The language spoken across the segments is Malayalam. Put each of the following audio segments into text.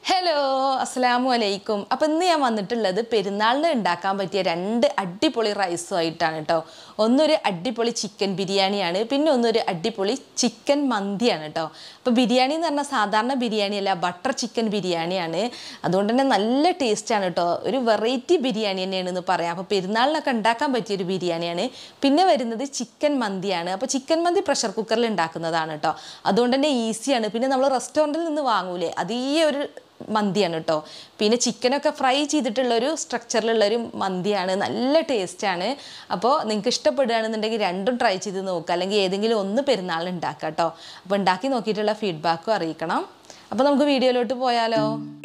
ഹലോ അസ്സലാമു അലൈക്കും അപ്പം ഇന്ന് ഞാൻ വന്നിട്ടുള്ളത് പെരുന്നാളിന് ഉണ്ടാക്കാൻ പറ്റിയ രണ്ട് അടിപൊളി റൈസും ആയിട്ടാണ് കേട്ടോ ഒന്നൊരു അടിപൊളി ചിക്കൻ ബിരിയാണിയാണ് പിന്നെ ഒന്നൊരു അടിപൊളി ചിക്കൻ മന്തിയാണ് കേട്ടോ അപ്പോൾ ബിരിയാണി എന്ന് പറഞ്ഞാൽ സാധാരണ ബിരിയാണി അല്ല ബട്ടർ ചിക്കൻ ബിരിയാണിയാണ് അതുകൊണ്ട് തന്നെ നല്ല ടേസ്റ്റാണ് കേട്ടോ ഒരു വെറൈറ്റി ബിരിയാണി തന്നെയാണെന്ന് പറയാം അപ്പോൾ പെരുന്നാളിനൊക്കെ ഉണ്ടാക്കാൻ പറ്റിയ ഒരു ബിരിയാണിയാണ് പിന്നെ വരുന്നത് ചിക്കൻ മന്തിയാണ് അപ്പോൾ ചിക്കൻ മന്തി പ്രഷർ കുക്കറിൽ ഉണ്ടാക്കുന്നതാണ് കേട്ടോ അതുകൊണ്ട് തന്നെ ഈസിയാണ് പിന്നെ നമ്മൾ റെസ്റ്റോറൻറ്റിൽ നിന്ന് വാങ്ങൂലേ അതേ ഒരു മന്തിയാണ് കേട്ടോ പിന്നെ ചിക്കനൊക്കെ ഫ്രൈ ചെയ്തിട്ടുള്ള ഒരു സ്ട്രക്ചറിലുള്ള ഒരു മന്തിയാണ് നല്ല ടേസ്റ്റാണ് അപ്പോൾ നിങ്ങൾക്ക് ഇഷ്ടപ്പെടുകയാണെന്നുണ്ടെങ്കിൽ രണ്ടും ട്രൈ ചെയ്ത് നോക്കുക അല്ലെങ്കിൽ ഏതെങ്കിലും ഒന്ന് പെരുന്നാളിന് ഉണ്ടാക്കുക കേട്ടോ അപ്പോൾ ഉണ്ടാക്കി നോക്കിയിട്ടുള്ള ഫീഡ്ബാക്കും അറിയിക്കണം അപ്പോൾ നമുക്ക് വീഡിയോയിലോട്ട് പോയാലോ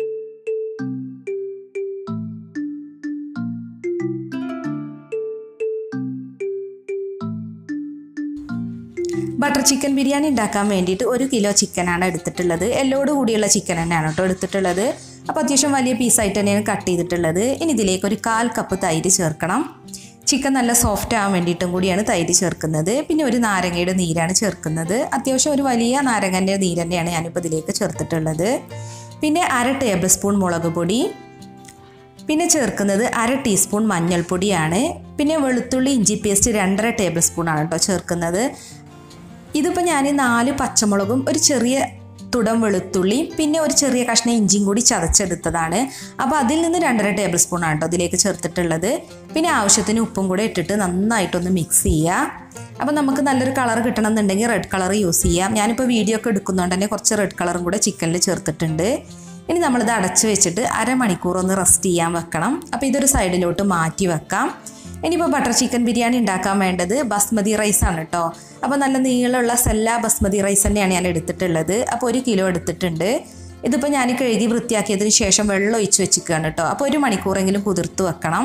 ബട്ടർ ചിക്കൻ ബിരിയാണി ഉണ്ടാക്കാൻ വേണ്ടിയിട്ട് ഒരു കിലോ ചിക്കനാണ് എടുത്തിട്ടുള്ളത് എല്ലോട് കൂടിയുള്ള ചിക്കൻ തന്നെയാണ് കേട്ടോ എടുത്തിട്ടുള്ളത് അപ്പോൾ അത്യാവശ്യം വലിയ പീസായിട്ട് തന്നെയാണ് കട്ട് ചെയ്തിട്ടുള്ളത് ഇനി ഇതിലേക്ക് ഒരു കാൽ കപ്പ് തൈര് ചേർക്കണം ചിക്കൻ നല്ല സോഫ്റ്റ് ആവാൻ വേണ്ടിയിട്ടും കൂടിയാണ് തൈര് ചേർക്കുന്നത് പിന്നെ ഒരു നാരങ്ങയുടെ നീരാണ് ചേർക്കുന്നത് അത്യാവശ്യം ഒരു വലിയ നാരങ്ങൻ്റെ നീര് തന്നെയാണ് ഞാനിപ്പോൾ ഇതിലേക്ക് ചേർത്തിട്ടുള്ളത് പിന്നെ അര ടേബിൾ സ്പൂൺ മുളക് പൊടി പിന്നെ ചേർക്കുന്നത് അര ടീസ്പൂൺ മഞ്ഞൾപ്പൊടിയാണ് പിന്നെ വെളുത്തുള്ളി ഇഞ്ചി പേസ്റ്റ് രണ്ടര ടേബിൾ സ്പൂണാണ് കേട്ടോ ചേർക്കുന്നത് ഇതിപ്പോൾ ഞാൻ നാല് പച്ചമുളകും ഒരു ചെറിയ തുടം വെളുത്തുള്ളി പിന്നെ ഒരു ചെറിയ കഷ്ണം ഇഞ്ചിയും കൂടി ചതച്ചെടുത്തതാണ് അപ്പോൾ അതിൽ നിന്ന് രണ്ടര ടേബിൾ സ്പൂൺ ആണ് കേട്ടോ അതിലേക്ക് ചേർത്തിട്ടുള്ളത് പിന്നെ ആവശ്യത്തിന് ഉപ്പും കൂടെ ഇട്ടിട്ട് നന്നായിട്ടൊന്ന് മിക്സ് ചെയ്യുക അപ്പോൾ നമുക്ക് നല്ലൊരു കളർ കിട്ടണം എന്നുണ്ടെങ്കിൽ റെഡ് കളർ യൂസ് ചെയ്യാം ഞാനിപ്പോൾ വീഡിയോ ഒക്കെ എടുക്കുന്നതുകൊണ്ട് തന്നെ കുറച്ച് റെഡ് കളറും കൂടെ ചിക്കനിൽ ചേർത്തിട്ടുണ്ട് ഇനി നമ്മളിത് അടച്ച് വെച്ചിട്ട് അരമണിക്കൂർ ഒന്ന് റെസ്റ്റ് ചെയ്യാൻ വെക്കണം അപ്പോൾ ഇതൊരു സൈഡിലോട്ട് മാറ്റി വെക്കാം ഇനിയിപ്പോൾ ബട്ടർ ചിക്കൻ ബിരിയാണി ഉണ്ടാക്കാൻ വേണ്ടത് ബസ്മതി റൈസ് ആണ് കേട്ടോ അപ്പോൾ നല്ല നീളമുള്ള സെല്ല ബസ്മതി റൈസ് തന്നെയാണ് ഞാൻ എടുത്തിട്ടുള്ളത് അപ്പോൾ ഒരു കിലോ എടുത്തിട്ടുണ്ട് ഇതിപ്പോൾ ഞാൻ കഴുകി വൃത്തിയാക്കിയതിന് ശേഷം വെള്ളം ഒഴിച്ച് വെച്ചിരിക്കുകയാണ് കേട്ടോ അപ്പോൾ ഒരു മണിക്കൂറെങ്കിലും കുതിർത്ത് വെക്കണം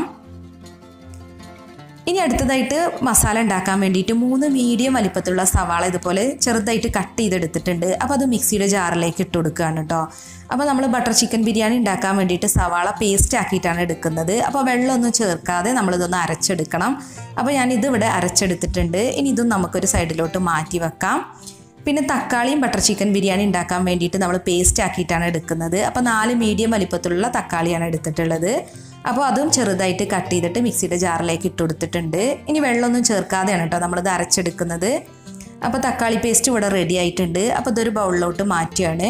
ഇനി അടുത്തതായിട്ട് മസാല ഉണ്ടാക്കാൻ വേണ്ടിയിട്ട് മൂന്ന് മീഡിയം വലിപ്പത്തിലുള്ള സവാള ഇതുപോലെ ചെറുതായിട്ട് കട്ട് ചെയ്തെടുത്തിട്ടുണ്ട് അപ്പോൾ അത് മിക്സിയുടെ ജാറിലേക്ക് ഇട്ട് കൊടുക്കുകയാണ് കേട്ടോ അപ്പോൾ നമ്മൾ ബട്ടർ ചിക്കൻ ബിരിയാണി ഉണ്ടാക്കാൻ വേണ്ടിയിട്ട് സവാള പേസ്റ്റ് ആക്കിയിട്ടാണ് എടുക്കുന്നത് അപ്പോൾ വെള്ളമൊന്നും ചേർക്കാതെ നമ്മളിതൊന്ന് അരച്ചെടുക്കണം അപ്പോൾ ഞാനിത് ഇവിടെ അരച്ചെടുത്തിട്ടുണ്ട് ഇനി ഇതും നമുക്കൊരു സൈഡിലോട്ട് മാറ്റി വെക്കാം പിന്നെ തക്കാളിയും ബട്ടർ ചിക്കൻ ബിരിയാണി ഉണ്ടാക്കാൻ വേണ്ടിയിട്ട് നമ്മൾ പേസ്റ്റ് ആക്കിയിട്ടാണ് എടുക്കുന്നത് അപ്പോൾ നാല് മീഡിയം വലിപ്പത്തിലുള്ള തക്കാളിയാണ് എടുത്തിട്ടുള്ളത് അപ്പോൾ അതും ചെറുതായിട്ട് കട്ട് ചെയ്തിട്ട് മിക്സിയുടെ ജാറിലേക്ക് ഇട്ട് കൊടുത്തിട്ടുണ്ട് ഇനി വെള്ളമൊന്നും ചേർക്കാതെയാണ് കേട്ടോ നമ്മളിത് അരച്ചെടുക്കുന്നത് അപ്പോൾ തക്കാളി പേസ്റ്റ് ഇവിടെ റെഡി ആയിട്ടുണ്ട് അപ്പോൾ ഇതൊരു ബൗളിലോട്ട് മാറ്റിയാണ്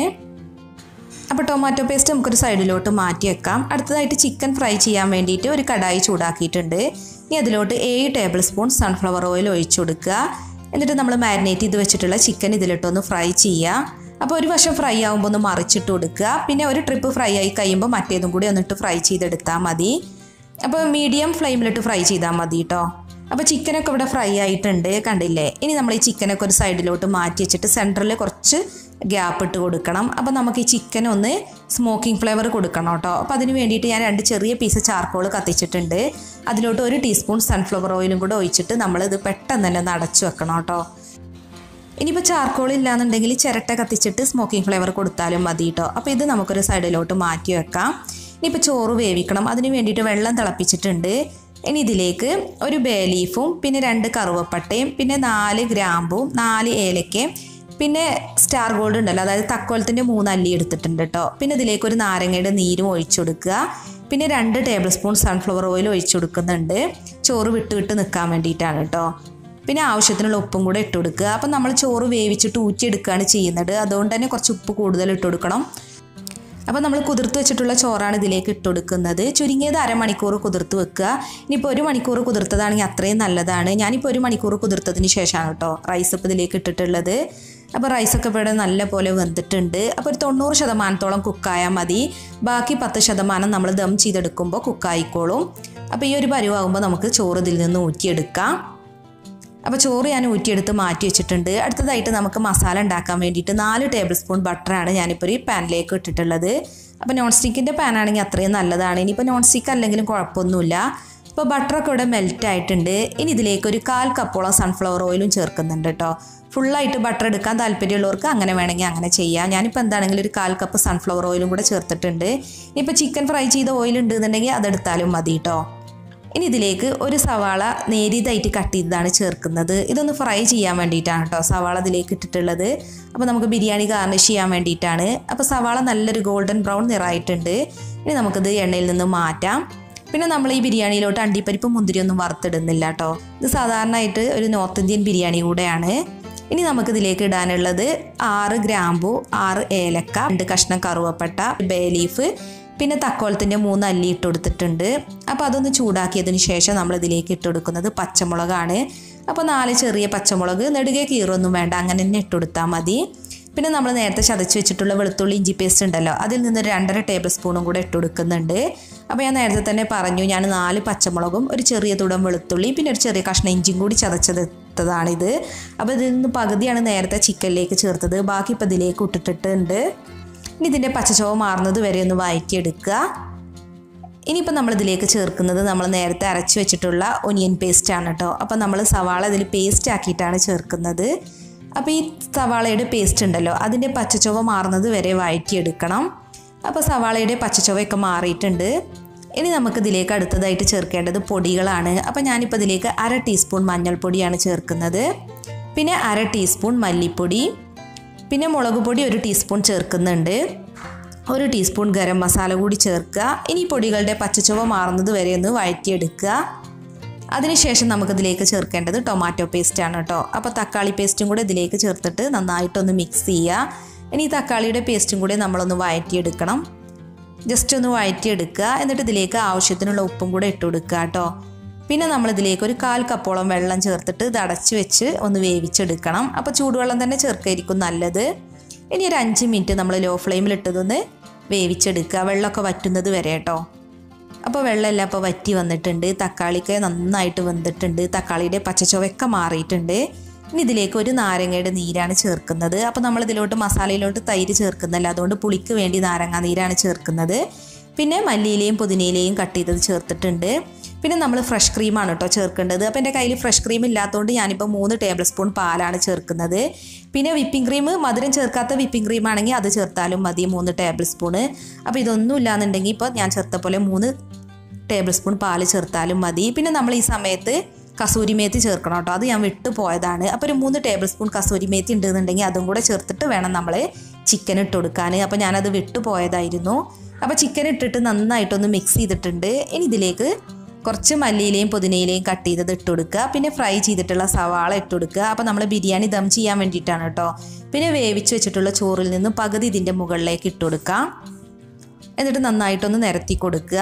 അപ്പോൾ ടൊമാറ്റോ പേസ്റ്റ് നമുക്കൊരു സൈഡിലോട്ട് മാറ്റി വെക്കാം അടുത്തതായിട്ട് ചിക്കൻ ഫ്രൈ ചെയ്യാൻ വേണ്ടിയിട്ട് ഒരു കടായി ചൂടാക്കിയിട്ടുണ്ട് ഇനി അതിലോട്ട് ഏഴ് ടേബിൾ സ്പൂൺ സൺഫ്ലവർ ഓയിൽ ഒഴിച്ചു കൊടുക്കുക എന്നിട്ട് നമ്മൾ മാരിനേറ്റ് ചെയ്ത് വെച്ചിട്ടുള്ള ചിക്കൻ ഇതിലിട്ടൊന്ന് ഫ്രൈ ചെയ്യുക അപ്പോൾ ഒരു വശം ഫ്രൈ ആകുമ്പോൾ ഒന്ന് മറിച്ചിട്ട് കൊടുക്കുക പിന്നെ ഒരു ട്രിപ്പ് ഫ്രൈ ആയി കഴിയുമ്പോൾ മറ്റേതും കൂടി ഒന്നിട്ട് ഫ്രൈ ചെയ്തെടുത്താൽ മതി അപ്പോൾ മീഡിയം ഫ്ലെയിമിലിട്ട് ഫ്രൈ ചെയ്താൽ മതി കേട്ടോ അപ്പോൾ ചിക്കനൊക്കെ ഇവിടെ ഫ്രൈ ആയിട്ടുണ്ട് കണ്ടില്ലേ ഇനി നമ്മൾ ഈ ചിക്കനൊക്കെ ഒരു സൈഡിലോട്ട് മാറ്റി വെച്ചിട്ട് സെൻറ്ററിൽ കുറച്ച് ഗ്യാപ്പ് ഇട്ട് കൊടുക്കണം അപ്പോൾ നമുക്ക് ഈ ചിക്കൻ ഒന്ന് സ്മോക്കിംഗ് ഫ്ലേവർ കൊടുക്കണം കേട്ടോ അപ്പോൾ അതിന് വേണ്ടിയിട്ട് ഞാൻ രണ്ട് ചെറിയ പീസ് ചാർക്കോൾ കത്തിച്ചിട്ടുണ്ട് അതിലോട്ട് ഒരു ടീസ്പൂൺ സൺഫ്ലവർ ഓയിലും കൂടെ ഒഴിച്ചിട്ട് നമ്മളിത് പെട്ടെന്ന് തന്നെ ഒന്ന് അടച്ചു വെക്കണം കേട്ടോ ഇനിയിപ്പോൾ ചാർക്കോൾ ഇല്ലാന്നുണ്ടെങ്കിൽ ചിരട്ട കത്തിച്ചിട്ട് സ്മോക്കിംഗ് ഫ്ലേവർ കൊടുത്താലും മതി കേട്ടോ അപ്പോൾ ഇത് നമുക്കൊരു സൈഡിലോട്ട് മാറ്റി വെക്കാം ഇനിയിപ്പോൾ ചോറ് വേവിക്കണം അതിന് വേണ്ടിയിട്ട് വെള്ളം തിളപ്പിച്ചിട്ടുണ്ട് ഇനി ഇതിലേക്ക് ഒരു ബേ ലീഫും പിന്നെ രണ്ട് കറുവപ്പട്ടയും പിന്നെ നാല് ഗ്രാമ്പും നാല് ഏലക്കയും പിന്നെ സ്റ്റാർ ഗോൾഡ് ഉണ്ടല്ലോ അതായത് തക്കോലത്തിൻ്റെ മൂന്ന് അല്ലി എടുത്തിട്ടുണ്ട് കേട്ടോ പിന്നെ ഇതിലേക്ക് ഒരു നാരങ്ങയുടെ നീരും ഒഴിച്ചു കൊടുക്കുക പിന്നെ രണ്ട് ടേബിൾ സ്പൂൺ സൺഫ്ലവർ ഓയിൽ ഒഴിച്ചു കൊടുക്കുന്നുണ്ട് ചോറ് വിട്ട് വിട്ട് നിൽക്കാൻ വേണ്ടിയിട്ടാണ് കേട്ടോ പിന്നെ ആവശ്യത്തിനുള്ള ഉപ്പും കൂടെ ഇട്ട് കൊടുക്കുക അപ്പം നമ്മൾ ചോറ് വേവിച്ചിട്ട് ഊറ്റിയെടുക്കുകയാണ് ചെയ്യുന്നത് അതുകൊണ്ട് തന്നെ കുറച്ച് ഉപ്പ് കൂടുതൽ ഇട്ട് കൊടുക്കണം അപ്പോൾ നമ്മൾ കുതിർത്ത് വെച്ചിട്ടുള്ള ചോറാണ് ഇതിലേക്ക് ഇട്ട് കൊടുക്കുന്നത് ചുരുങ്ങിയത് അരമണിക്കൂർ കുതിർത്ത് വെക്കുക ഇനിയിപ്പോൾ ഒരു മണിക്കൂർ കുതിർത്തതാണെങ്കിൽ അത്രയും നല്ലതാണ് ഞാനിപ്പോൾ ഒരു മണിക്കൂർ കുതിർത്തതിന് ശേഷമാണ് കേട്ടോ റൈസ് ഇപ്പോൾ ഇതിലേക്ക് ഇട്ടിട്ടുള്ളത് അപ്പോൾ റൈസൊക്കെ ഇവിടെ നല്ല പോലെ വെന്തിട്ടുണ്ട് അപ്പോൾ ഒരു തൊണ്ണൂറ് ശതമാനത്തോളം കുക്കായാൽ മതി ബാക്കി പത്ത് ശതമാനം നമ്മൾ ദം ചെയ്തെടുക്കുമ്പോൾ കുക്കായിക്കോളും അപ്പോൾ ഈ ഒരു പരുവാകുമ്പോൾ നമുക്ക് ചോറ് ഇതിൽ നിന്ന് ഊറ്റിയെടുക്കാം അപ്പോൾ ചോറ് ഞാൻ ഊറ്റിയെടുത്ത് മാറ്റി വെച്ചിട്ടുണ്ട് അടുത്തതായിട്ട് നമുക്ക് മസാല ഉണ്ടാക്കാൻ വേണ്ടിയിട്ട് നാല് ടേബിൾ സ്പൂൺ ബട്ടറാണ് ഞാനിപ്പോൾ ഈ പാനിലേക്ക് ഇട്ടിട്ടുള്ളത് അപ്പോൾ നോൺ സ്റ്റിക്കിൻ്റെ പാനാണെങ്കിൽ അത്രയും നല്ലതാണ് ഇനിയിപ്പോൾ നോൺ സ്റ്റിക്ക് അല്ലെങ്കിലും കുഴപ്പമൊന്നുമില്ല ഇപ്പോൾ ബട്ടറൊക്കെ ഇവിടെ മെൽറ്റ് ആയിട്ടുണ്ട് ഇനി ഇതിലേക്ക് ഒരു കാൽ കപ്പോളം സൺഫ്ലവർ ഓയിലും ചേർക്കുന്നുണ്ട് കേട്ടോ ഫുള്ളായിട്ട് ബട്ടർ എടുക്കാൻ താല്പര്യമുള്ളവർക്ക് അങ്ങനെ വേണമെങ്കിൽ അങ്ങനെ ചെയ്യാം ഞാനിപ്പോൾ എന്താണെങ്കിലും ഒരു കാൽ കപ്പ് സൺഫ്ലവർ ഓയിലും കൂടെ ചേർത്തിട്ടുണ്ട് ഇനിയിപ്പോൾ ചിക്കൻ ഫ്രൈ ചെയ്ത ഓയിൽ ഉണ്ട് എന്നുണ്ടെങ്കിൽ അതെടുത്താലും മതി കേട്ടോ ഇനി ഇതിലേക്ക് ഒരു സവാള നേരിയതായിട്ട് കട്ട് ചെയ്തതാണ് ചേർക്കുന്നത് ഇതൊന്ന് ഫ്രൈ ചെയ്യാൻ വേണ്ടിയിട്ടാണ് കേട്ടോ സവാള ഇതിലേക്ക് ഇട്ടിട്ടുള്ളത് അപ്പോൾ നമുക്ക് ബിരിയാണി ഗാർണിഷ് ചെയ്യാൻ വേണ്ടിയിട്ടാണ് അപ്പോൾ സവാള നല്ലൊരു ഗോൾഡൻ ബ്രൗൺ നിറായിട്ടുണ്ട് ഇനി നമുക്കിത് എണ്ണയിൽ നിന്ന് മാറ്റാം പിന്നെ നമ്മൾ ഈ ബിരിയാണിയിലോട്ട് അണ്ടിപ്പരിപ്പ് മുന്തിരിയൊന്നും വറുത്തിടുന്നില്ല കേട്ടോ ഇത് സാധാരണയായിട്ട് ഒരു നോർത്ത് ഇന്ത്യൻ ബിരിയാണി കൂടെയാണ് ഇനി നമുക്ക് ഇതിലേക്ക് ഇടാനുള്ളത് ആറ് ഗ്രാമ്പു ആറ് ഏലക്ക രണ്ട് കഷ്ണം കറുവപ്പട്ട ബേ ലീഫ് പിന്നെ തക്കോളത്തിൻ്റെ മൂന്ന് അല്ലി ഇട്ട് കൊടുത്തിട്ടുണ്ട് അപ്പോൾ അതൊന്ന് ചൂടാക്കിയതിന് ശേഷം നമ്മൾ ഇതിലേക്ക് ഇട്ട് കൊടുക്കുന്നത് പച്ചമുളകാണ് അപ്പോൾ നാല് ചെറിയ പച്ചമുളക് നെടുകെ കീറൊന്നും വേണ്ട അങ്ങനെ തന്നെ ഇട്ട് കൊടുത്താൽ മതി പിന്നെ നമ്മൾ നേരത്തെ ചതച്ച് വെച്ചിട്ടുള്ള വെളുത്തുള്ളി ഇഞ്ചി പേസ്റ്റ് ഉണ്ടല്ലോ അതിൽ നിന്ന് ഒരു രണ്ടര ടേബിൾ സ്പൂണും കൂടെ ഇട്ട് കൊടുക്കുന്നുണ്ട് അപ്പോൾ ഞാൻ നേരത്തെ തന്നെ പറഞ്ഞു ഞാൻ നാല് പച്ചമുളകും ഒരു ചെറിയ തുടം വെളുത്തുള്ളി പിന്നെ ഒരു ചെറിയ കഷ്ണം ഇഞ്ചിയും കൂടി ചതച്ചെടുത്തതാണിത് അപ്പോൾ ഇതിൽ നിന്ന് പകുതിയാണ് നേരത്തെ ചിക്കനിലേക്ക് ചേർത്തത് ബാക്കി ഇപ്പോൾ ഇതിലേക്ക് ഇട്ടിട്ടുണ്ട് ഇനി ഇതിൻ്റെ പച്ചച്ചോവ മാറുന്നത് വരെ ഒന്ന് വഴറ്റിയെടുക്കുക ഇനിയിപ്പോൾ നമ്മൾ ഇതിലേക്ക് ചേർക്കുന്നത് നമ്മൾ നേരത്തെ അരച്ച് വെച്ചിട്ടുള്ള ഒനിയൻ പേസ്റ്റ് ആണ് കേട്ടോ അപ്പോൾ നമ്മൾ സവാള ഇതിൽ പേസ്റ്റ് ആക്കിയിട്ടാണ് ചേർക്കുന്നത് അപ്പോൾ ഈ സവാളയുടെ പേസ്റ്റ് ഉണ്ടല്ലോ അതിൻ്റെ പച്ചച്ചൊവ മാറുന്നത് വരെ വഴറ്റിയെടുക്കണം അപ്പോൾ സവാളയുടെ പച്ചച്ചൊവയൊക്കെ മാറിയിട്ടുണ്ട് ഇനി നമുക്ക് ഇതിലേക്ക് അടുത്തതായിട്ട് ചേർക്കേണ്ടത് പൊടികളാണ് അപ്പോൾ ഞാനിപ്പോൾ ഇതിലേക്ക് അര ടീസ്പൂൺ മഞ്ഞൾപ്പൊടിയാണ് ചേർക്കുന്നത് പിന്നെ അര ടീസ്പൂൺ മല്ലിപ്പൊടി പിന്നെ മുളക് പൊടി ഒരു ടീസ്പൂൺ ചേർക്കുന്നുണ്ട് ഒരു ടീസ്പൂൺ ഗരം മസാല കൂടി ചേർക്കുക ഇനി പൊടികളുടെ പച്ചച്ചുവ മാറുന്നത് വരെ ഒന്ന് വഴറ്റിയെടുക്കുക അതിനുശേഷം നമുക്കിതിലേക്ക് ചേർക്കേണ്ടത് ടൊമാറ്റോ പേസ്റ്റ് ആണ് കേട്ടോ അപ്പോൾ തക്കാളി പേസ്റ്റും കൂടെ ഇതിലേക്ക് ചേർത്തിട്ട് നന്നായിട്ടൊന്ന് മിക്സ് ചെയ്യുക ഇനി ഈ തക്കാളിയുടെ പേസ്റ്റും കൂടെ നമ്മളൊന്ന് വഴറ്റിയെടുക്കണം ജസ്റ്റ് ഒന്ന് വഴറ്റിയെടുക്കുക എന്നിട്ട് ഇതിലേക്ക് ആവശ്യത്തിനുള്ള ഉപ്പും കൂടെ ഇട്ട് കൊടുക്കുക കേട്ടോ പിന്നെ നമ്മൾ ഇതിലേക്ക് ഒരു കാൽ കപ്പോളം വെള്ളം ചേർത്തിട്ട് ഇത് അടച്ച് വെച്ച് ഒന്ന് വേവിച്ചെടുക്കണം അപ്പോൾ ചൂടുവെള്ളം തന്നെ ചേർക്കായിരിക്കും നല്ലത് ഇനി ഒരു അഞ്ച് മിനിറ്റ് നമ്മൾ ലോ ഫ്ലെയിമിൽ ഇട്ടതൊന്ന് വേവിച്ചെടുക്കുക വെള്ളമൊക്കെ വറ്റുന്നത് വരെ കേട്ടോ അപ്പോൾ വെള്ളമെല്ലാം ഇപ്പോൾ വറ്റി വന്നിട്ടുണ്ട് തക്കാളിക്ക് നന്നായിട്ട് വെന്തിട്ടുണ്ട് തക്കാളിയുടെ പച്ചച്ചുവയൊക്കെ മാറിയിട്ടുണ്ട് ഇനി ഇതിലേക്ക് ഒരു നാരങ്ങയുടെ നീരാണ് ചേർക്കുന്നത് അപ്പോൾ നമ്മൾ ഇതിലോട്ട് മസാലയിലോട്ട് തൈര് ചേർക്കുന്നില്ല അതുകൊണ്ട് പുളിക്ക് വേണ്ടി നാരങ്ങ നീരാണ് ചേർക്കുന്നത് പിന്നെ മല്ലിയിലയും പുതിനയിലയും കട്ട് ചെയ്തത് ചേർത്തിട്ടുണ്ട് പിന്നെ നമ്മൾ ഫ്രഷ് ക്രീമാണ് കേട്ടോ ചേർക്കേണ്ടത് അപ്പോൾ എൻ്റെ കയ്യിൽ ഫ്രഷ് ക്രീം ഇല്ലാത്തതുകൊണ്ട് ഞാനിപ്പോൾ മൂന്ന് ടേബിൾ സ്പൂൺ പാലാണ് ചേർക്കുന്നത് പിന്നെ വിപ്പിംഗ് ക്രീം മധുരം ചേർക്കാത്ത വിപ്പിംഗ് ക്രീം ആണെങ്കിൽ അത് ചേർത്താലും മതി മൂന്ന് ടേബിൾ സ്പൂണ് അപ്പോൾ ഇതൊന്നും ഇല്ലാന്നുണ്ടെങ്കിൽ ഇപ്പോൾ ഞാൻ ചേർത്ത പോലെ മൂന്ന് ടേബിൾ സ്പൂൺ പാല് ചേർത്താലും മതി പിന്നെ നമ്മൾ ഈ സമയത്ത് കസൂരി മേത്തി ചേർക്കണം കേട്ടോ അത് ഞാൻ വിട്ടു പോയതാണ് അപ്പോൾ ഒരു മൂന്ന് ടേബിൾ സ്പൂൺ കസൂരി മേത്തി ഉണ്ടെന്നുണ്ടെങ്കിൽ അതും കൂടെ ചേർത്തിട്ട് വേണം നമ്മൾ ചിക്കൻ ഇട്ട് കൊടുക്കാൻ അപ്പോൾ ഞാനത് വിട്ടു പോയതായിരുന്നു അപ്പോൾ ചിക്കൻ ഇട്ടിട്ട് നന്നായിട്ടൊന്ന് മിക്സ് ചെയ്തിട്ടുണ്ട് ഇനി ഇതിലേക്ക് കുറച്ച് മല്ലിയിലയും പുതിനയിലയും കട്ട് ചെയ്തത് ഇട്ട് കൊടുക്കുക പിന്നെ ഫ്രൈ ചെയ്തിട്ടുള്ള സവാള ഇട്ട് കൊടുക്കുക അപ്പോൾ നമ്മൾ ബിരിയാണി ദം ചെയ്യാൻ വേണ്ടിയിട്ടാണ് കേട്ടോ പിന്നെ വേവിച്ച് വെച്ചിട്ടുള്ള ചോറിൽ നിന്ന് പകുതി ഇതിൻ്റെ മുകളിലേക്ക് ഇട്ട് കൊടുക്കുക എന്നിട്ട് നന്നായിട്ടൊന്ന് നിരത്തി കൊടുക്കുക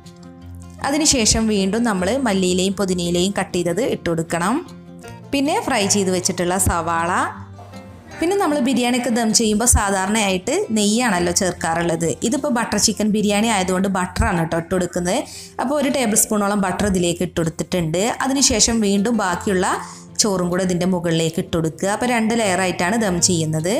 അതിനുശേഷം വീണ്ടും നമ്മൾ മല്ലിയിലയും പുതിനയിലയും കട്ട് ചെയ്തത് ഇട്ട് കൊടുക്കണം പിന്നെ ഫ്രൈ ചെയ്ത് വെച്ചിട്ടുള്ള സവാള പിന്നെ നമ്മൾ ബിരിയാണിയൊക്കെ ദം ചെയ്യുമ്പോൾ സാധാരണയായിട്ട് നെയ്യാണല്ലോ ചേർക്കാറുള്ളത് ഇതിപ്പോൾ ബട്ടർ ചിക്കൻ ബിരിയാണി ആയതുകൊണ്ട് ബട്ടറാണ് കേട്ടോ ഇട്ട് കൊടുക്കുന്നത് അപ്പോൾ ഒരു ടേബിൾ സ്പൂണോളം ബട്ടർ ഇതിലേക്ക് ഇട്ട് കൊടുത്തിട്ടുണ്ട് അതിനുശേഷം വീണ്ടും ബാക്കിയുള്ള ചോറും കൂടെ ഇതിൻ്റെ മുകളിലേക്ക് ഇട്ട് കൊടുക്കുക അപ്പോൾ രണ്ട് ലെയറായിട്ടാണ് ദം ചെയ്യുന്നത്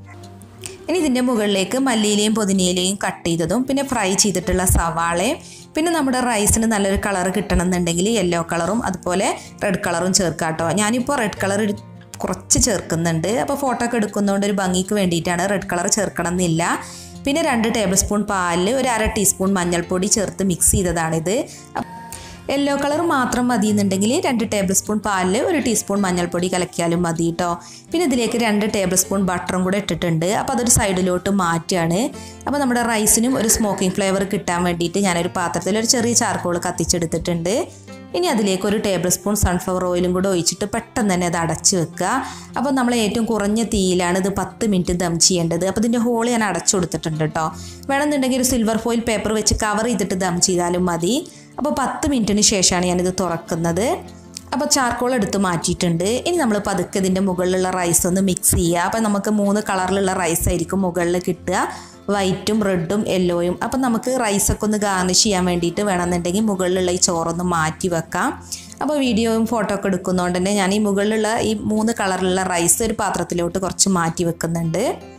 ഇനി ഇതിൻ്റെ മുകളിലേക്ക് മല്ലിയിലയും പുതിനയിലയും കട്ട് ചെയ്തതും പിന്നെ ഫ്രൈ ചെയ്തിട്ടുള്ള സവാളയും പിന്നെ നമ്മുടെ റൈസിന് നല്ലൊരു കളർ കിട്ടണമെന്നുണ്ടെങ്കിൽ യെല്ലോ കളറും അതുപോലെ റെഡ് കളറും ചേർക്കാം കേട്ടോ ഞാനിപ്പോൾ റെഡ് കളർ കുറച്ച് ചേർക്കുന്നുണ്ട് അപ്പോൾ ഫോട്ടോ ഒക്കെ എടുക്കുന്നതുകൊണ്ട് ഒരു ഭംഗിക്ക് വേണ്ടിയിട്ടാണ് റെഡ് കളർ ചേർക്കണം എന്നില്ല പിന്നെ രണ്ട് ടേബിൾ സ്പൂൺ പാലിൽ ഒരു അര ടീസ്പൂൺ മഞ്ഞൾപ്പൊടി ചേർത്ത് മിക്സ് ചെയ്തതാണിത് യെല്ലോ കളർ മാത്രം മതി എന്നുണ്ടെങ്കിൽ രണ്ട് ടേബിൾ സ്പൂൺ പാലിൽ ഒരു ടീസ്പൂൺ മഞ്ഞൾപ്പൊടി കലക്കിയാലും മതി കേട്ടോ പിന്നെ ഇതിലേക്ക് രണ്ട് ടേബിൾ സ്പൂൺ ബട്ടറും കൂടെ ഇട്ടിട്ടുണ്ട് അപ്പോൾ അതൊരു സൈഡിലോട്ട് മാറ്റുകയാണ് അപ്പോൾ നമ്മുടെ റൈസിനും ഒരു സ്മോക്കിംഗ് ഫ്ലേവർ കിട്ടാൻ വേണ്ടിയിട്ട് ഞാനൊരു പാത്രത്തിൽ ഒരു ചെറിയ ചാർക്കോൾ കത്തിച്ചെടുത്തിട്ടുണ്ട് ഇനി അതിലേക്ക് ഒരു ടേബിൾ സ്പൂൺ സൺഫ്ലവർ ഓയിലും കൂടെ ഒഴിച്ചിട്ട് പെട്ടെന്ന് തന്നെ അത് അടച്ച് വെക്കുക അപ്പോൾ നമ്മൾ ഏറ്റവും കുറഞ്ഞ തീയിലാണ് ഇത് പത്ത് മിനിറ്റ് ദം ചെയ്യേണ്ടത് അപ്പോൾ ഇതിൻ്റെ ഹോൾ ഞാൻ അടച്ചു കൊടുത്തിട്ടുണ്ട് കേട്ടോ വേണമെന്നുണ്ടെങ്കിൽ ഒരു സിൽവർ ഫോയിൽ പേപ്പർ വെച്ച് കവർ ചെയ്തിട്ട് ദം ചെയ്താലും മതി അപ്പോൾ പത്ത് മിനിറ്റിന് ശേഷമാണ് ഞാനിത് തുറക്കുന്നത് അപ്പോൾ ചാർക്കോൾ എടുത്ത് മാറ്റിയിട്ടുണ്ട് ഇനി നമ്മൾ പതുക്കെ ഇതിൻ്റെ മുകളിലുള്ള റൈസ് ഒന്ന് മിക്സ് ചെയ്യുക അപ്പോൾ നമുക്ക് മൂന്ന് കളറിലുള്ള റൈസ് ആയിരിക്കും മുകളിൽ കിട്ടുക വൈറ്റും റെഡും യെല്ലോയും അപ്പം നമുക്ക് റൈസൊക്കെ ഒന്ന് ഗാർണിഷ് ചെയ്യാൻ വേണ്ടിയിട്ട് വേണമെന്നുണ്ടെങ്കിൽ മുകളിലുള്ള ഈ ചോറൊന്ന് മാറ്റി വെക്കാം അപ്പോൾ വീഡിയോയും ഫോട്ടോ ഒക്കെ എടുക്കുന്നതുകൊണ്ട് തന്നെ ഞാൻ ഈ മുകളിലുള്ള ഈ മൂന്ന് കളറിലുള്ള റൈസ് ഒരു പാത്രത്തിലോട്ട് കുറച്ച് മാറ്റി വെക്കുന്നുണ്ട്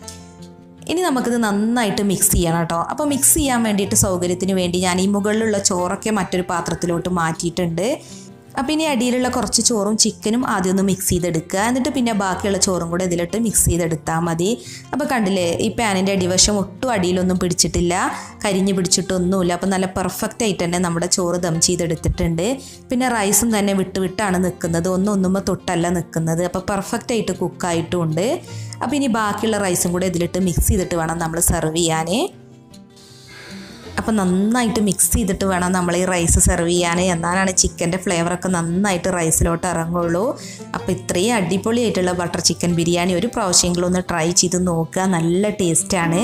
ഇനി നമുക്കിത് നന്നായിട്ട് മിക്സ് ചെയ്യണം കേട്ടോ അപ്പോൾ മിക്സ് ചെയ്യാൻ വേണ്ടിയിട്ട് സൗകര്യത്തിന് വേണ്ടി ഞാൻ ഈ മുകളിലുള്ള ചോറൊക്കെ മറ്റൊരു പാത്രത്തിലോട്ട് മാറ്റിയിട്ടുണ്ട് അപ്പം ഇനി അടിയിലുള്ള കുറച്ച് ചോറും ചിക്കനും ആദ്യം ഒന്ന് മിക്സ് ചെയ്തെടുക്കുക എന്നിട്ട് പിന്നെ ബാക്കിയുള്ള ചോറും കൂടെ ഇതിലിട്ട് മിക്സ് ചെയ്തെടുത്താൽ മതി അപ്പോൾ കണ്ടില്ലേ ഈ പാനിൻ്റെ അടിവശം ഒട്ടും അടിയിലൊന്നും പിടിച്ചിട്ടില്ല കരിഞ്ഞ് പിടിച്ചിട്ടൊന്നുമില്ല അപ്പോൾ നല്ല പെർഫെക്റ്റ് ആയിട്ട് തന്നെ നമ്മുടെ ചോറ് ദം ചെയ്തെടുത്തിട്ടുണ്ട് പിന്നെ റൈസും തന്നെ വിട്ട് വിട്ടാണ് നിൽക്കുന്നത് ഒന്നും ഒന്നുമ്പോൾ തൊട്ടല്ല നിൽക്കുന്നത് അപ്പോൾ പെർഫെക്റ്റ് ആയിട്ട് കുക്കായിട്ടും ഉണ്ട് അപ്പോൾ ഇനി ബാക്കിയുള്ള റൈസും കൂടെ ഇതിലിട്ട് മിക്സ് ചെയ്തിട്ട് വേണം നമ്മൾ സെർവ് ചെയ്യാൻ അപ്പോൾ നന്നായിട്ട് മിക്സ് ചെയ്തിട്ട് വേണം നമ്മൾ ഈ റൈസ് സെർവ് ചെയ്യാൻ എന്നാലാണ് ചിക്കൻ്റെ ഫ്ലേവറൊക്കെ നന്നായിട്ട് റൈസിലോട്ട് ഇറങ്ങുള്ളൂ അപ്പോൾ ഇത്രയും അടിപൊളിയായിട്ടുള്ള ബട്ടർ ചിക്കൻ ബിരിയാണി ഒരു പ്രാവശ്യമെങ്കിലും ഒന്ന് ട്രൈ ചെയ്ത് നോക്കുക നല്ല ടേസ്റ്റാണ്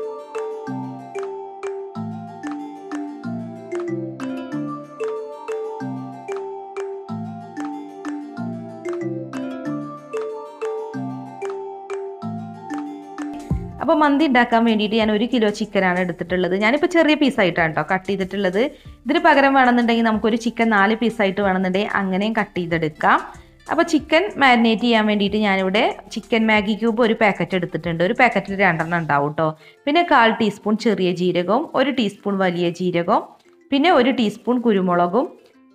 അപ്പോൾ മന്തി ഉണ്ടാക്കാൻ വേണ്ടിയിട്ട് ഞാൻ ഒരു കിലോ ചിക്കനാണ് എടുത്തിട്ടുള്ളത് ഞാനിപ്പോൾ ചെറിയ പീസായിട്ടാണ് കേട്ടോ കട്ട് ചെയ്തിട്ടുള്ളത് ഇതിന് പകരം വേണമെന്നുണ്ടെങ്കിൽ നമുക്കൊരു ചിക്കൻ നാല് പീസായിട്ട് വേണമെന്നുണ്ടെങ്കിൽ അങ്ങനെയും കട്ട് ചെയ്തെടുക്കാം അപ്പോൾ ചിക്കൻ മാരിനേറ്റ് ചെയ്യാൻ വേണ്ടിയിട്ട് ഞാനിവിടെ ചിക്കൻ മാഗി ക്യൂബ് ഒരു പാക്കറ്റ് എടുത്തിട്ടുണ്ട് ഒരു പാക്കറ്റിൽ രണ്ടെണ്ണം ഉണ്ടാവും കേട്ടോ പിന്നെ കാൽ ടീസ്പൂൺ ചെറിയ ജീരകവും ഒരു ടീസ്പൂൺ വലിയ ജീരകവും പിന്നെ ഒരു ടീസ്പൂൺ കുരുമുളകും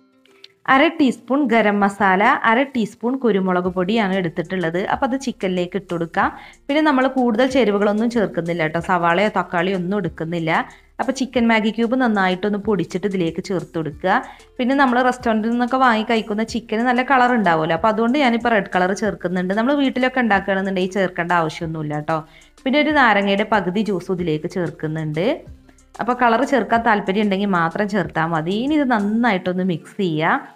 അര ടീസ്പൂൺ ഗരം മസാല അര ടീസ്പൂൺ കുരുമുളക് പൊടിയാണ് എടുത്തിട്ടുള്ളത് അപ്പോൾ അത് ചിക്കനിലേക്ക് ഇട്ട് കൊടുക്കാം പിന്നെ നമ്മൾ കൂടുതൽ ചേരുവകളൊന്നും ചേർക്കുന്നില്ല കേട്ടോ സവാളയോ തക്കാളിയോ ഒന്നും എടുക്കുന്നില്ല അപ്പോൾ ചിക്കൻ മാഗി ക്യൂബ് നന്നായിട്ടൊന്ന് പൊടിച്ചിട്ട് ഇതിലേക്ക് ചേർത്ത് കൊടുക്കുക പിന്നെ നമ്മൾ റെസ്റ്റോറൻറ്റിൽ നിന്നൊക്കെ വാങ്ങി കഴിക്കുന്ന ചിക്കന് നല്ല കളർ ഉണ്ടാവുമല്ലോ അപ്പോൾ അതുകൊണ്ട് ഞാനിപ്പോൾ റെഡ് കളർ ചേർക്കുന്നുണ്ട് നമ്മൾ വീട്ടിലൊക്കെ ഉണ്ടാക്കുകയാണെന്നുണ്ടെങ്കിൽ ചേർക്കേണ്ട ആവശ്യമൊന്നുമില്ല കേട്ടോ പിന്നെ ഒരു നാരങ്ങയുടെ പകുതി ജ്യൂസും ഇതിലേക്ക് ചേർക്കുന്നുണ്ട് അപ്പോൾ കളർ ചേർക്കാൻ താല്പര്യം ഉണ്ടെങ്കിൽ മാത്രം ചേർത്താൽ മതി ഇനി ഇത് നന്നായിട്ടൊന്ന് മിക്സ് ചെയ്യുക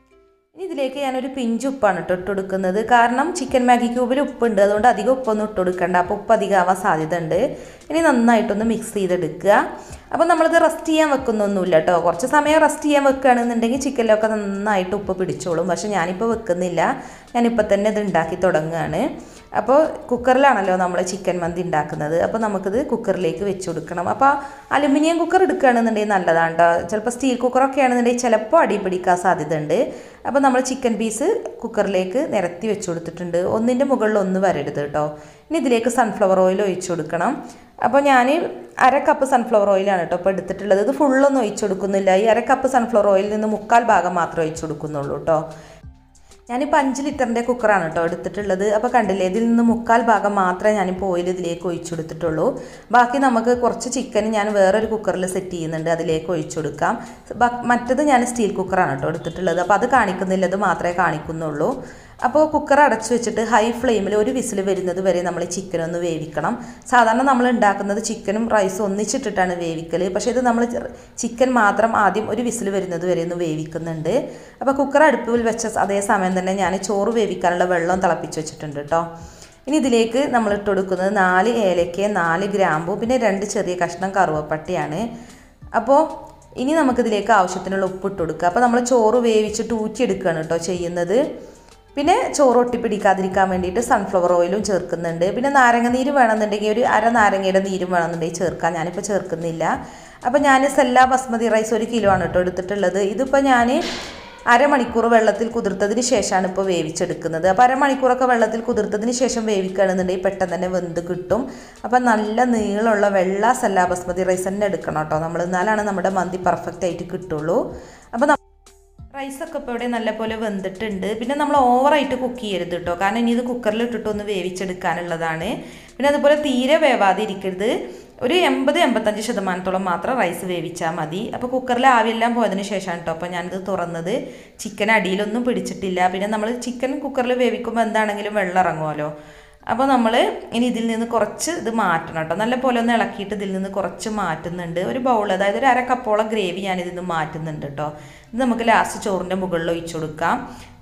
ഇനി ഇതിലേക്ക് ഞാനൊരു പിഞ്ച് ഉപ്പാണ് ഇട്ട് ഇട്ട് കൊടുക്കുന്നത് കാരണം ചിക്കൻ മാഗി ക്യൂബിൽ ഉപ്പുണ്ട് അതുകൊണ്ട് അധികം ഉപ്പൊന്നും ഇട്ട് കൊടുക്കണ്ട അപ്പോൾ ഉപ്പ് അധികം ആവാൻ സാധ്യത ഉണ്ട് ഇനി നന്നായിട്ടൊന്ന് മിക്സ് ചെയ്തെടുക്കുക അപ്പോൾ നമ്മളിത് റെസ്റ്റ് ചെയ്യാൻ വെക്കുന്നൊന്നുമില്ല കേട്ടോ കുറച്ച് സമയം റെസ്റ്റ് ചെയ്യാൻ വെക്കുകയാണെന്നുണ്ടെങ്കിൽ ചിക്കനിലൊക്കെ നന്നായിട്ട് ഉപ്പ് പിടിച്ചോളും പക്ഷെ ഞാനിപ്പോൾ വെക്കുന്നില്ല ഞാനിപ്പോൾ തന്നെ ഇത് ഉണ്ടാക്കി തുടങ്ങുകയാണ് അപ്പോൾ കുക്കറിലാണല്ലോ നമ്മൾ ചിക്കൻ മന്തി ഉണ്ടാക്കുന്നത് അപ്പോൾ നമുക്കിത് കുക്കറിലേക്ക് വെച്ച് കൊടുക്കണം അപ്പോൾ അലുമിനിയം കുക്കർ എടുക്കുകയാണെന്നുണ്ടെങ്കിൽ നല്ലതാണ് കേട്ടോ ചിലപ്പോൾ സ്റ്റീൽ കുക്കറൊക്കെ ആണെന്നുണ്ടെങ്കിൽ ചിലപ്പോൾ അടി പിടിക്കാൻ സാധ്യത ഉണ്ട് അപ്പോൾ നമ്മൾ ചിക്കൻ പീസ് കുക്കറിലേക്ക് നിരത്തി വെച്ച് കൊടുത്തിട്ടുണ്ട് ഒന്നിൻ്റെ മുകളിൽ ഒന്ന് വരരുത് കേട്ടോ ഇനി ഇതിലേക്ക് സൺഫ്ലവർ ഓയിൽ ഒഴിച്ചു കൊടുക്കണം അപ്പോൾ ഞാൻ അര കപ്പ് സൺഫ്ലവർ ഓയിലാണ് കേട്ടോ ഇപ്പോൾ എടുത്തിട്ടുള്ളത് ഇത് ഫുള്ളൊന്നും ഒഴിച്ചു കൊടുക്കുന്നില്ല ഈ അര കപ്പ് സൺഫ്ലവർ ഓയിലിൽ നിന്ന് മുക്കാൽ ഭാഗം മാത്രമേ ഒഴിച്ചു കൊടുക്കുന്നുള്ളൂ കേട്ടോ ഞാനിപ്പോൾ അഞ്ച് ലിറ്ററിൻ്റെ കുക്കറാണ് കേട്ടോ എടുത്തിട്ടുള്ളത് അപ്പോൾ കണ്ടില്ലേ ഇതിൽ നിന്ന് മുക്കാൽ ഭാഗം മാത്രമേ ഞാനിപ്പോൾ ഓയിൽ ഇതിലേക്ക് ഒഴിച്ചു കൊടുത്തിട്ടുള്ളൂ ബാക്കി നമുക്ക് കുറച്ച് ചിക്കൻ ഞാൻ വേറൊരു കുക്കറിൽ സെറ്റ് ചെയ്യുന്നുണ്ട് അതിലേക്ക് ഒഴിച്ചു കൊടുക്കാം മറ്റത് ഞാൻ സ്റ്റീൽ കുക്കറാണ് കേട്ടോ എടുത്തിട്ടുള്ളത് അപ്പോൾ അത് കാണിക്കുന്നില്ല അത് മാത്രമേ കാണിക്കുന്നുള്ളൂ അപ്പോൾ കുക്കർ അടച്ചു വെച്ചിട്ട് ഹൈ ഫ്ലെയിമിൽ ഒരു വിസിൽ വരുന്നത് വരെ നമ്മൾ ചിക്കൻ ഒന്ന് വേവിക്കണം സാധാരണ നമ്മൾ ഉണ്ടാക്കുന്നത് ചിക്കനും റൈസും ഒന്നിച്ചിട്ടിട്ടാണ് വേവിക്കൽ പക്ഷേ ഇത് നമ്മൾ ചിക്കൻ മാത്രം ആദ്യം ഒരു വിസിൽ വരുന്നത് വരെ ഒന്ന് വേവിക്കുന്നുണ്ട് അപ്പോൾ കുക്കർ അടുപ്പിൽ വെച്ച അതേ സമയം തന്നെ ഞാൻ ചോറ് വേവിക്കാനുള്ള വെള്ളം തിളപ്പിച്ച് വെച്ചിട്ടുണ്ട് കേട്ടോ ഇനി ഇതിലേക്ക് നമ്മൾ ഇട്ട് കൊടുക്കുന്നത് നാല് ഏലക്ക നാല് ഗ്രാമ്പു പിന്നെ രണ്ട് ചെറിയ കഷ്ണം കറുവപ്പട്ടയാണ് അപ്പോൾ ഇനി നമുക്കിതിലേക്ക് ആവശ്യത്തിനുള്ള ഉപ്പ് ഇട്ട് കൊടുക്കുക അപ്പോൾ നമ്മൾ ചോറ് വേവിച്ചിട്ട് ഊറ്റിയെടുക്കുകയാണ് കേട്ടോ ചെയ്യുന്നത് പിന്നെ ചോറ് ഒട്ടിപ്പിടിക്കാതിരിക്കാൻ വേണ്ടിയിട്ട് സൺഫ്ലവർ ഓയിലും ചേർക്കുന്നുണ്ട് പിന്നെ നാരങ്ങ നീര് വേണമെന്നുണ്ടെങ്കിൽ ഒരു അര നാരങ്ങയുടെ നീരും വേണമെന്നുണ്ടെങ്കിൽ ചേർക്കാം ഞാനിപ്പോൾ ചേർക്കുന്നില്ല അപ്പോൾ ഞാൻ സെല്ല ബസ്മതി റൈസ് ഒരു കിലോ ആണ് കേട്ടോ എടുത്തിട്ടുള്ളത് ഇതിപ്പോൾ ഞാൻ അരമണിക്കൂർ വെള്ളത്തിൽ കുതിർത്തതിന് ശേഷമാണ് ഇപ്പോൾ വേവിച്ചെടുക്കുന്നത് അപ്പോൾ അരമണിക്കൂറൊക്കെ വെള്ളത്തിൽ കുതിർത്തതിന് ശേഷം വേവിക്കുകയാണെന്നുണ്ടെങ്കിൽ പെട്ടെന്ന് തന്നെ വെന്ത് കിട്ടും അപ്പോൾ നല്ല നീളമുള്ള വെള്ള സെല്ല ബസ്മതി റൈസ് തന്നെ എടുക്കണം കേട്ടോ നമ്മൾ എന്നാലാണ് നമ്മുടെ മന്തി പെർഫെക്റ്റ് ആയിട്ട് കിട്ടുള്ളൂ അപ്പോൾ റൈസൊക്കെ ഇപ്പോൾ ഇവിടെ നല്ലപോലെ വെന്തിട്ടുണ്ട് പിന്നെ നമ്മൾ ഓവറായിട്ട് കുക്ക് ചെയ്യരുത് കേട്ടോ കാരണം ഇനി ഇത് കുക്കറിൽ ഇട്ടിട്ടൊന്ന് വേവിച്ചെടുക്കാനുള്ളതാണ് പിന്നെ അതുപോലെ തീരെ വേവാതെ ഇരിക്കരുത് ഒരു എൺപത് എൺപത്തഞ്ച് ശതമാനത്തോളം മാത്രം റൈസ് വേവിച്ചാൽ മതി അപ്പോൾ കുക്കറിൽ ആവിയെല്ലാം പോയതിന് ശേഷമാണ് കേട്ടോ അപ്പോൾ ഞാനിത് തുറന്നത് ചിക്കൻ അടിയിലൊന്നും പിടിച്ചിട്ടില്ല പിന്നെ നമ്മൾ ചിക്കൻ കുക്കറിൽ വേവിക്കുമ്പോൾ എന്താണെങ്കിലും വെള്ളം ഇറങ്ങുമല്ലോ അപ്പോൾ നമ്മൾ ഇനി ഇതിൽ നിന്ന് കുറച്ച് ഇത് മാറ്റണം കേട്ടോ നല്ല പോലെ ഒന്ന് ഇളക്കിയിട്ട് ഇതിൽ നിന്ന് കുറച്ച് മാറ്റുന്നുണ്ട് ഒരു ബൗൾ അതായത് ഒരു അര കപ്പോളം ഗ്രേവി ഞാൻ ഇതിൽ നിന്ന് മാറ്റുന്നുണ്ട് കേട്ടോ ഇത് നമുക്ക് ലാസ്റ്റ് ചോറിൻ്റെ മുകളിൽ ഒഴിച്ചു കൊടുക്കാം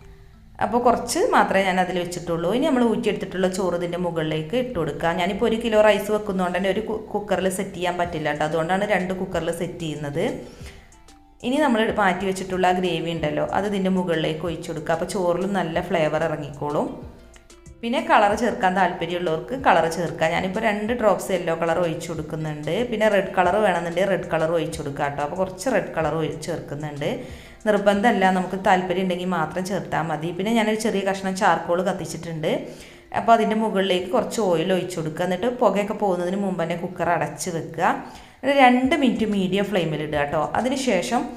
അപ്പോൾ കുറച്ച് മാത്രമേ ഞാൻ അതിൽ വെച്ചിട്ടുള്ളൂ ഇനി നമ്മൾ ഊറ്റിയെടുത്തിട്ടുള്ള ചോറ് ഇതിൻ്റെ മുകളിലേക്ക് ഇട്ട് കൊടുക്കുക ഞാനിപ്പോൾ ഒരു കിലോ റൈസ് വെക്കുന്നതുകൊണ്ട് തന്നെ ഒരു കുക്കറിൽ സെറ്റ് ചെയ്യാൻ പറ്റില്ല കേട്ടോ അതുകൊണ്ടാണ് രണ്ട് കുക്കറിൽ സെറ്റ് ചെയ്യുന്നത് ഇനി നമ്മൾ മാറ്റി വെച്ചിട്ടുള്ള ആ ഗ്രേവി ഉണ്ടല്ലോ അത് ഇതിൻ്റെ മുകളിലേക്ക് ഒഴിച്ചു കൊടുക്കുക അപ്പോൾ ചോറിലും നല്ല ഫ്ലേവർ ഇറങ്ങിക്കോളും പിന്നെ കളർ ചേർക്കാൻ താല്പര്യമുള്ളവർക്ക് കളർ ചേർക്കാം ഞാനിപ്പോൾ രണ്ട് ഡ്രോപ്സ് യെല്ലോ കളർ ഒഴിച്ചു കൊടുക്കുന്നുണ്ട് പിന്നെ റെഡ് കളർ വേണമെന്നുണ്ടെങ്കിൽ റെഡ് കളർ ഒഴിച്ചു കൊടുക്കുക കേട്ടോ അപ്പോൾ കുറച്ച് റെഡ് കളർ ചേർക്കുന്നുണ്ട് നിർബന്ധമല്ല നമുക്ക് താല്പര്യം ഉണ്ടെങ്കിൽ മാത്രം ചേർത്താൽ മതി പിന്നെ ഞാനൊരു ചെറിയ കഷ്ണം ചാർക്കോൾ കത്തിച്ചിട്ടുണ്ട് അപ്പോൾ അതിൻ്റെ മുകളിലേക്ക് കുറച്ച് ഓയിൽ ഒഴിച്ചു കൊടുക്കുക എന്നിട്ട് പുകയൊക്കെ പോകുന്നതിന് മുമ്പ് തന്നെ കുക്കർ അടച്ച് വെക്കുക എന്നിട്ട് രണ്ട് മിനിറ്റ് മീഡിയം ഫ്ലെയിമിൽ ഇടുക കേട്ടോ അതിന് ശേഷം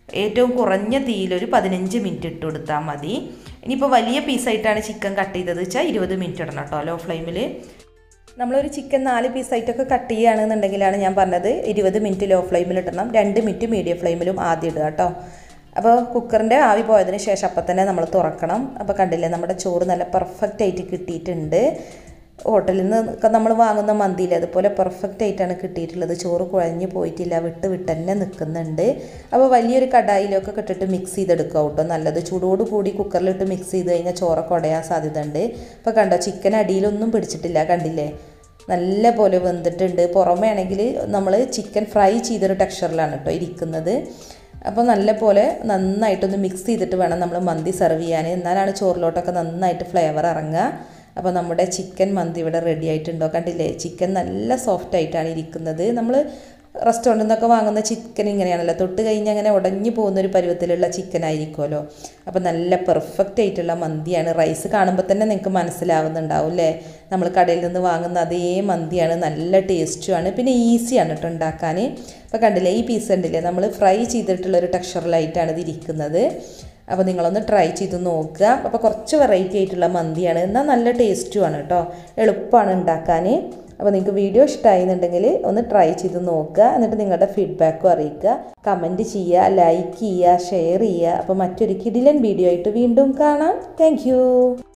ഏറ്റവും കുറഞ്ഞ തീയിലൊരു പതിനഞ്ച് മിനിറ്റ് ഇട്ട് കൊടുത്താൽ മതി ഇനിയിപ്പോൾ വലിയ പീസായിട്ടാണ് ചിക്കൻ കട്ട് ചെയ്തത് വെച്ചാൽ ഇരുപത് മിനിറ്റ് ഇടണം കേട്ടോ ലോ ഫ്ലെയിമിൽ നമ്മളൊരു ചിക്കൻ നാല് പീസായിട്ടൊക്കെ കട്ട് ചെയ്യുകയാണെന്നുണ്ടെങ്കിലാണ് ഞാൻ പറഞ്ഞത് ഇരുപത് മിനിറ്റ് ലോ ഫ്ലെയിമിൽ ഇടണം രണ്ട് മിനിറ്റ് മീഡിയം ഫ്ലെയിമിലും ആദ്യം ഇടുക കേട്ടോ അപ്പോൾ കുക്കറിൻ്റെ ആവി പോയതിന് ശേഷം അപ്പം തന്നെ നമ്മൾ തുറക്കണം അപ്പോൾ കണ്ടില്ലേ നമ്മുടെ ചോറ് നല്ല പെർഫെക്റ്റ് ആയിട്ട് കിട്ടിയിട്ടുണ്ട് ഹോട്ടലിൽ നിന്ന് ഒക്കെ നമ്മൾ വാങ്ങുന്ന മന്തിയിൽ അതുപോലെ പെർഫെക്റ്റ് ആയിട്ടാണ് കിട്ടിയിട്ടുള്ളത് ചോറ് കുഴഞ്ഞ് പോയിട്ടില്ല വിട്ട് വിട്ട് തന്നെ നിൽക്കുന്നുണ്ട് അപ്പോൾ വലിയൊരു കടായിലൊക്കെ ഇട്ടിട്ട് മിക്സ് ചെയ്തെടുക്കുക കേട്ടോ നല്ലത് ചൂടോട് കൂടി കുക്കറിലിട്ട് മിക്സ് ചെയ്ത് കഴിഞ്ഞാൽ ചോറൊക്കെ ഉടയാൻ സാധ്യത ഉണ്ട് അപ്പോൾ കണ്ടോ ചിക്കൻ അടിയിലൊന്നും പിടിച്ചിട്ടില്ല കണ്ടില്ലേ നല്ല പോലെ വെന്തിട്ടുണ്ട് പുറമേ ആണെങ്കിൽ നമ്മൾ ചിക്കൻ ഫ്രൈ ചെയ്തൊരു ടെക്സ്ചറിലാണ് കേട്ടോ ഇരിക്കുന്നത് അപ്പോൾ നല്ല പോലെ നന്നായിട്ടൊന്ന് മിക്സ് ചെയ്തിട്ട് വേണം നമ്മൾ മന്തി സെർവ് ചെയ്യാൻ എന്നാലാണ് ചോറിലോട്ടൊക്കെ നന്നായിട്ട് ഫ്ലേവർ ഇറങ്ങുക അപ്പോൾ നമ്മുടെ ചിക്കൻ മന്തി ഇവിടെ റെഡി ആയിട്ടുണ്ടോ കണ്ടില്ലേ ചിക്കൻ നല്ല സോഫ്റ്റ് ആയിട്ടാണ് ഇരിക്കുന്നത് നമ്മൾ റെസ്റ്റോറൻറ്റിൽ നിന്നൊക്കെ വാങ്ങുന്ന ചിക്കൻ ഇങ്ങനെയാണല്ലോ തൊട്ട് കഴിഞ്ഞ് അങ്ങനെ ഉടഞ്ഞു പോകുന്ന ഒരു പരുവത്തിലുള്ള ചിക്കൻ ആയിരിക്കുമല്ലോ അപ്പോൾ നല്ല പെർഫെക്റ്റ് ആയിട്ടുള്ള മന്തിയാണ് റൈസ് കാണുമ്പോൾ തന്നെ നിങ്ങൾക്ക് മനസ്സിലാവുന്നുണ്ടാവും അല്ലേ നമ്മൾ കടയിൽ നിന്ന് വാങ്ങുന്ന അതേ മന്തിയാണ് നല്ല ടേസ്റ്റുമാണ് പിന്നെ ഈസിയാണ് കേട്ടോ ഉണ്ടാക്കാൻ അപ്പോൾ കണ്ടില്ലേ ഈ പീസ് കണ്ടില്ലേ നമ്മൾ ഫ്രൈ ചെയ്തിട്ടുള്ള ഒരു ടെക്സ്ചറിലായിട്ടാണ് ഇത് ഇരിക്കുന്നത് അപ്പോൾ നിങ്ങളൊന്ന് ട്രൈ ചെയ്ത് നോക്കുക അപ്പോൾ കുറച്ച് വെറൈറ്റി ആയിട്ടുള്ള മന്തിയാണ് എന്നാൽ നല്ല ടേസ്റ്റുമാണ് കേട്ടോ എളുപ്പമാണ് ഉണ്ടാക്കാൻ അപ്പോൾ നിങ്ങൾക്ക് വീഡിയോ ഇഷ്ടമായിരുന്നുണ്ടെങ്കിൽ ഒന്ന് ട്രൈ ചെയ്ത് നോക്കുക എന്നിട്ട് നിങ്ങളുടെ ഫീഡ്ബാക്കും അറിയിക്കുക കമൻറ്റ് ചെയ്യുക ലൈക്ക് ചെയ്യുക ഷെയർ ചെയ്യുക അപ്പോൾ മറ്റൊരു കിടിലൻ വീഡിയോ ആയിട്ട് വീണ്ടും കാണാം താങ്ക്